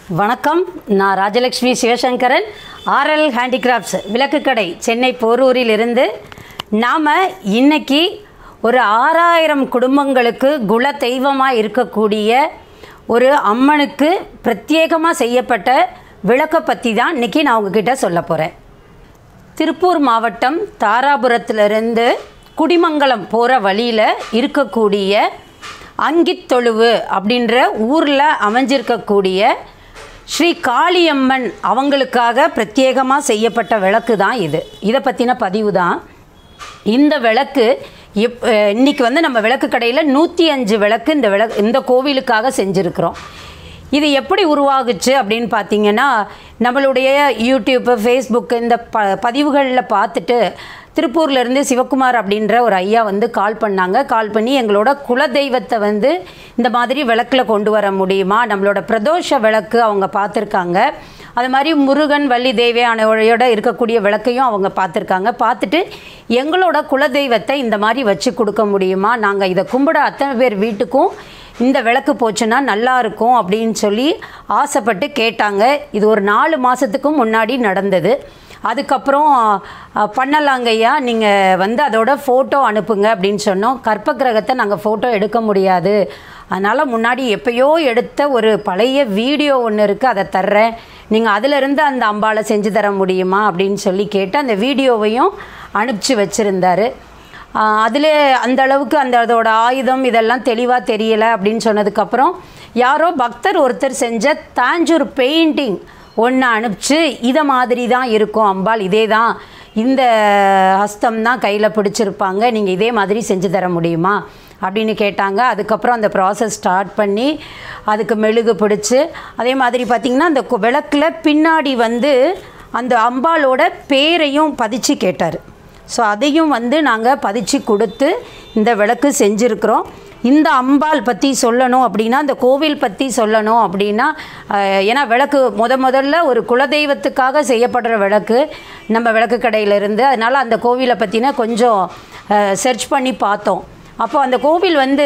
வணக்கம் நான் Rajalakshmi Sivasankaran RL handicrafts விளக்கு கடை சென்னை போரூரில் இருந்து நாம் இன்னைக்கு ஒரு ஆறாயிரம் குடும்பங்களுக்கு குல தெய்வமாக இருக்கக்கூடிய ஒரு அம்மனுக்கு பிரத்யேகமாக செய்யப்பட்ட விளக்கை பற்றி தான் இன்றைக்கி நான் உங்ககிட்ட சொல்ல போகிறேன் திருப்பூர் மாவட்டம் தாராபுரத்திலிருந்து குடிமங்கலம் போகிற வழியில் இருக்கக்கூடிய அங்கித்தொழுவு அப்படின்ற ஊரில் அமைஞ்சிருக்கக்கூடிய ஸ்ரீ காளியம்மன் அவங்களுக்காக பிரத்யேகமாக செய்யப்பட்ட விளக்கு தான் இது இதை பற்றின பதிவு தான் இந்த விளக்கு எப் அஹ் இன்னைக்கு வந்து நம்ம விளக்கு கடையில் நூற்றி அஞ்சு விளக்கு இந்த விளக்கு இந்த கோவிலுக்காக செஞ்சுருக்கிறோம் இது எப்படி உருவாகுச்சு அப்படின்னு பார்த்தீங்கன்னா நம்மளுடைய யூடியூப்பு ஃபேஸ்புக்கு இந்த ப பதிவுகளில் பார்த்துட்டு திருப்பூர்லேருந்து சிவகுமார் அப்படின்ற ஒரு ஐயா வந்து கால் பண்ணாங்க கால் பண்ணி எங்களோட குலதெய்வத்தை வந்து இந்த மாதிரி விளக்கில் கொண்டு வர முடியுமா நம்மளோட பிரதோஷ விளக்கு அவங்க பார்த்துருக்காங்க அது மாதிரி முருகன் வள்ளி தேவையானோட இருக்கக்கூடிய விளக்கையும் அவங்க பார்த்துருக்காங்க பார்த்துட்டு எங்களோட குலதெய்வத்தை இந்த மாதிரி வச்சு கொடுக்க முடியுமா நாங்கள் இதை கும்பிட அத்தனை பேர் வீட்டுக்கும் இந்த விளக்கு போச்சுன்னா நல்லா இருக்கும் அப்படின்னு சொல்லி ஆசைப்பட்டு கேட்டாங்க இது ஒரு நாலு மாதத்துக்கும் முன்னாடி நடந்தது அதுக்கப்புறம் அஹ், பண்ணலாங்கய்யா நீங்கள் வந்து அதோட ஃபோட்டோ அனுப்புங்க அப்படின்னு சொன்னோம் கற்ப கிரகத்தை நாங்கள் ஃபோட்டோ எடுக்க முடியாது அதனால் முன்னாடி எப்பயோ எடுத்த ஒரு பழைய வீடியோ ஒன்று இருக்குது அதை தர்றேன் நீங்கள் அதிலிருந்து அந்த அம்பாளை செஞ்சு தர முடியுமா அப்படின்னு சொல்லி கேட்டு அந்த வீடியோவையும் அனுப்பிச்சு வச்சுருந்தாரு அதில் அந்த அளவுக்கு அந்த அதோட ஆயுதம் இதெல்லாம் தெளிவாக தெரியலை அப்படின்னு சொன்னதுக்கப்புறம் யாரோ பக்தர் ஒருத்தர் செஞ்ச தாஞ்சூர் பெயிண்டிங் ஒன்று அனுப்பிச்சு இதை மாதிரி தான் இருக்கும் அம்பாள் இதே தான் இந்த ஹஸ்தம் தான் கையில் பிடிச்சிருப்பாங்க நீங்கள் இதே மாதிரி செஞ்சு தர முடியுமா அப்படின்னு கேட்டாங்க அதுக்கப்புறம் அந்த ப்ராசஸ் ஸ்டார்ட் பண்ணி அதுக்கு மெழுகு பிடிச்சி அதே மாதிரி பார்த்திங்கன்னா அந்த கு- விளக்குல பின்னாடி வந்து அந்த அம்பாளோட பேரையும் பதிச்சு கேட்டார் ஸோ அதையும் வந்து நாங்கள் பதிச்சு கொடுத்து இந்த விளக்கு செஞ்சுருக்கிறோம் இந்த அம்பாள் பற்றி சொல்லணும் அப்படின்னா இந்த கோவில் பற்றி சொல்லணும் அப்படின்னா அஹ், ஏன்னா விளக்கு முத முதல்ல ஒரு குலதெய்வத்துக்காக செய்யப்படுற விளக்கு நம்ம விளக்கு கடையில இருந்து அதனால் அந்த கோவிலை பற்றின கொஞ்சம் சர்ச் பண்ணி பார்த்தோம் அப்போ அந்த கோவில் வந்து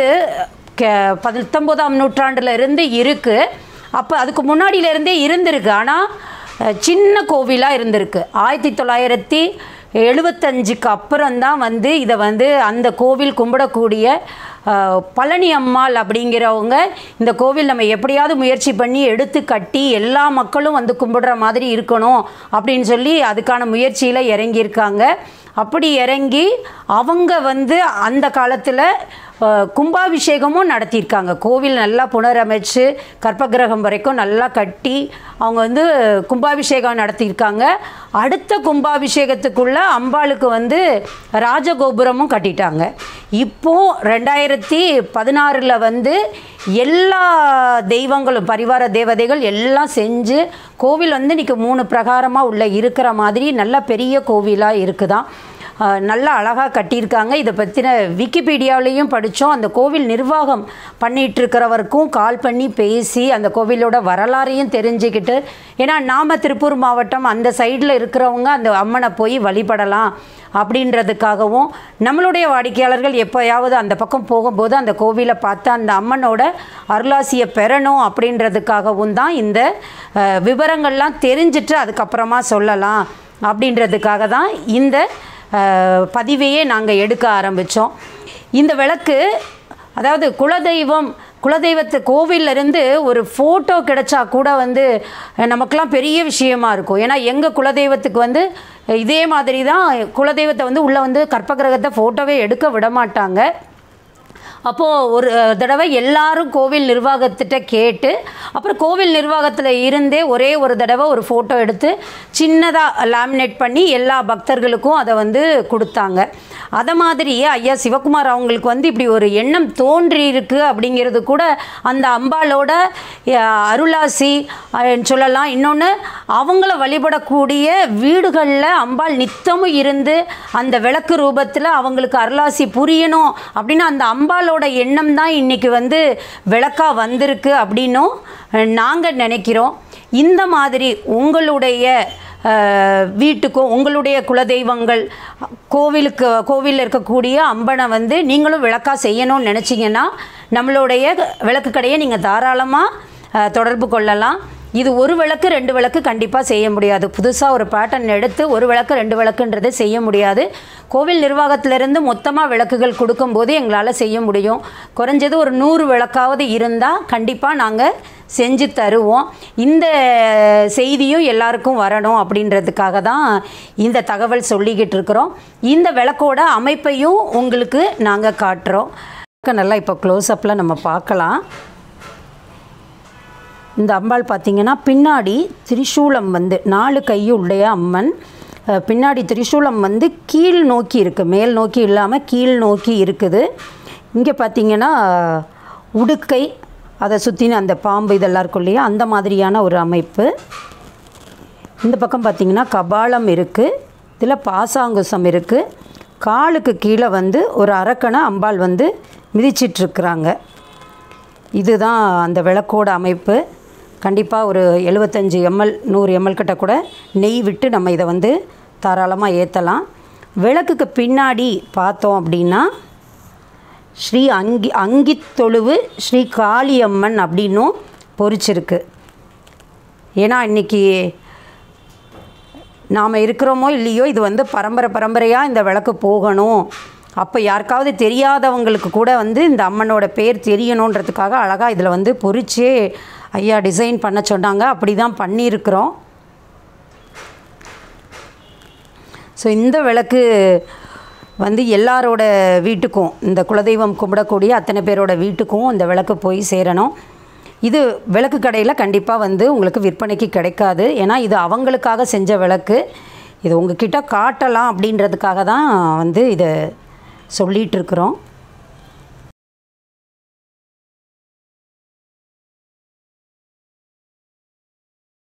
கே- பத்தொம்போதாம் நூற்றாண்டுல இருந்து இருக்குது அப்போ அதுக்கு முன்னாடியிலேருந்தே இருந்திருக்கு ஆனால் அஹ், சின்ன கோவிலாக இருந்திருக்கு ஆயிரத்தி தொள்ளாயிரத்தி எழுபத்தஞ்சுக்கு அப்புறம்தான் வந்து இதை வந்து அந்த கோவில் கும்பிடக்கூடிய அஹ், பழனி அம்மாள் அப்படிங்கிறவங்க இந்த கோவில் நம்ம எப்படியாவது முயற்சி பண்ணி எடுத்து கட்டி எல்லா மக்களும் வந்து கும்பிடுற மாதிரி இருக்கணும் அப்படின்னு சொல்லி அதுக்கான முயற்சியில் இறங்கியிருக்காங்க அப்படி இறங்கி அவங்க வந்து அந்த காலத்தில் அஹ், கும்பாபிஷேகமும் நடத்தியிருக்காங்க கோவில் நல்லா புனரமைச்சு கற்பகிரகம் வரைக்கும் நல்லா கட்டி அவங்க வந்து கும்பாபிஷேகம் நடத்தியிருக்காங்க அடுத்த கும்பாபிஷேகத்துக்குள்ள அம்பாளுக்கு வந்து ராஜகோபுரமும் கட்டிட்டாங்க இப்போ ரெண்டாயிரத்தி பதினாறில் வந்து எல்லா தெய்வங்களும் பரிவார தேவதைகள் எல்லாம் செஞ்சு கோவில் வந்து இன்றைக்கி மூணு பிரகாரமாக உள்ள இருக்கிற மாதிரி நல்ல பெரிய கோவிலாக இருக்குதாம் அஹ், நல்லா அழகாக கட்டியிருக்காங்க இதை பற்றின விக்கிபீடியாவிலையும் படித்தோம் அந்த கோவில் நிர்வாகம் பண்ணிட்டு இருக்கிறவருக்கும் கால் பண்ணி பேசி அந்த கோவிலோட வரலாறையும் தெரிஞ்சுக்கிட்டு ஏன்னா நாம திருப்பூர் மாவட்டம் அந்த சைடில் இருக்கிறவங்க அந்த அம்மனை போய் வழிபடலாம் அப்படின்றதுக்காகவும் நம்மளுடைய வாடிக்கையாளர்கள் எப்போயாவது அந்த பக்கம் போகும்போது அந்த கோவிலை பார்த்து அந்த அம்மனோட அருளாசியை பெறணும் அப்படின்றதுக்காகவும் தான் இந்த அஹ், விவரங்கள்லாம் தெரிஞ்சுட்டு அதுக்கப்புறமா சொல்லலாம் அப்படின்றதுக்காக தான் இந்த அஹ், பதிவையே நாங்கள் எடுக்க ஆரம்பித்தோம் இந்த விளக்கு அதாவது குலதெய்வம் குலதெய்வத்து கோவில்ல இருந்து ஒரு ஃபோட்டோ கிடைச்சா கூட வந்து அஹ், நமக்கெல்லாம் பெரிய விஷயமா இருக்கும் ஏன்னா எங்கள் குலதெய்வத்துக்கு வந்து அஹ், இதே மாதிரி தான் குலதெய்வத்தை வந்து உள்ளே வந்து கற்பகிரகத்தை ஃபோட்டோவே எடுக்க விட மாட்டாங்க அப்போது ஒரு அஹ், தடவை எல்லாரும் கோவில் நிர்வாகத்திட்ட கேட்டு அப்புறம் கோவில் நிர்வாகத்தில் இருந்தே ஒரே ஒரு தடவை ஒரு ஃபோட்டோ எடுத்து சின்னதாக லேமினேட் பண்ணி எல்லா பக்தர்களுக்கும் அதை வந்து கொடுத்தாங்க அதை மாதிரியே ஐயா சிவகுமார் அவங்களுக்கு வந்து இப்படி ஒரு எண்ணம் தோன்றி இருக்கு அப்படிங்கிறது கூட அந்த அம்பாளோட அஹ், அருளாசி அஹ், சொல்லலாம் இன்னொன்று அவங்கள வழிபடக்கூடிய வீடுகளில் அம்பாள் நித்தமும் இருந்து அந்த விளக்கு ரூபத்தில் அவங்களுக்கு அருளாசி புரியணும் அப்படின்னு அந்த அம்பாளோட எண்ணம் தான் இன்னைக்கு வந்து விளக்கா வந்திருக்கு அப்படின்னும் நாங்கள் நினைக்கிறோம் இந்த மாதிரி உங்களுடைய அஹ், வீட்டுக்கும் உங்களுடைய குலதெய்வங்கள் கோவிலுக்கு கோவிலில் இருக்கக்கூடிய அம்பனை வந்து நீங்களும் விளக்கா செய்யணும்னு நினச்சிங்கன்னா நம்மளுடைய விளக்கு கடையை நீங்கள் தாராளமாக தொடர்பு கொள்ளலாம் இது ஒரு விளக்கு ரெண்டு விளக்கு கண்டிப்பாக செய்ய முடியாது புதுசாக ஒரு பேட்டர்ன் எடுத்து ஒரு விளக்கு ரெண்டு விளக்குன்றது செய்ய முடியாது கோவில் நிர்வாகத்திலிருந்து மொத்தமாக விளக்குகள் கொடுக்கும்போது எங்களால் செய்ய முடியும் குறைஞ்சது ஒரு நூறு விளக்காவது இருந்தால் கண்டிப்பாக நாங்கள் செஞ்சு தருவோம் இந்த செய்தியும் எல்லாருக்கும் வரணும் அப்படின்றதுக்காக தான் இந்த தகவல் சொல்லிக்கிட்டு இருக்கிறோம் இந்த விளக்கோட அமைப்பையும் உங்களுக்கு நாங்கள் காட்டுறோம் நல்லா இப்போ க்ளோஸ்அப்பில் நம்ம பார்க்கலாம் இந்த அம்பாள் பார்த்தீங்கன்னா பின்னாடி திரிசூலம் வந்து நாலு கையுடைய அம்மன் அஹ், பின்னாடி திரிசூலம் வந்து கீழ் நோக்கி இருக்குது மேல் நோக்கி இல்லாமல் கீழ் நோக்கி இருக்குது இங்கே பார்த்தீங்கன்னா உடுக்கை அதை சுற்றின அந்த பாம்பு இதெல்லாம் இருக்கும் இல்லையா அந்த மாதிரியான ஒரு அமைப்பு இந்த பக்கம் பார்த்தீங்கன்னா கபாலம் இருக்குது இதில் பாசாங்குசம் இருக்குது காலுக்கு கீழே வந்து ஒரு அரக்கனை அம்பாள் வந்து மிதிச்சிட்ருக்குறாங்க இதுதான் அந்த விளக்கோட அமைப்பு கண்டிப்பாக ஒரு எழுபத்தஞ்சி எம்எல் நூறு எம்எல் கிட்ட கூட நெய் விட்டு நம்ம இதை வந்து தாராளமாக ஏற்றலாம் விளக்குக்கு பின்னாடி பார்த்தோம் அப்படின்னா ஸ்ரீ அங்கி அங்கித்தொழுவு ஸ்ரீ காளியம்மன் அப்படின்னும் பொறிச்சிருக்கு ஏன்னா இன்றைக்கி நாம் இருக்கிறோமோ இல்லையோ இது வந்து பரம்பரை பரம்பரையாக இந்த விளக்கு போகணும் அப்போ யாருக்காவது தெரியாதவங்களுக்கு கூட வந்து இந்த அம்மனோட பேர் தெரியணுன்றதுக்காக அழகாக இதில் வந்து பொறிச்சே ஐயா டிசைன் பண்ண சொன்னாங்க அப்படி தான் பண்ணியிருக்கிறோம் ஸோ இந்த விளக்கு வந்து எல்லாரோட வீட்டுக்கும் இந்த குலதெய்வம் கும்பிடக்கூடிய அத்தனை பேரோட வீட்டுக்கும் இந்த விளக்கு போய் சேரணும் இது விளக்கு கடையில் கண்டிப்பாக வந்து உங்களுக்கு விற்பனைக்கு கிடைக்காது ஏன்னா இது அவங்களுக்காக செஞ்ச விளக்கு இது உங்ககிட்ட காட்டலாம் அப்படின்றதுக்காக தான் வந்து இதை சொல்லிகிட்ருக்குறோம்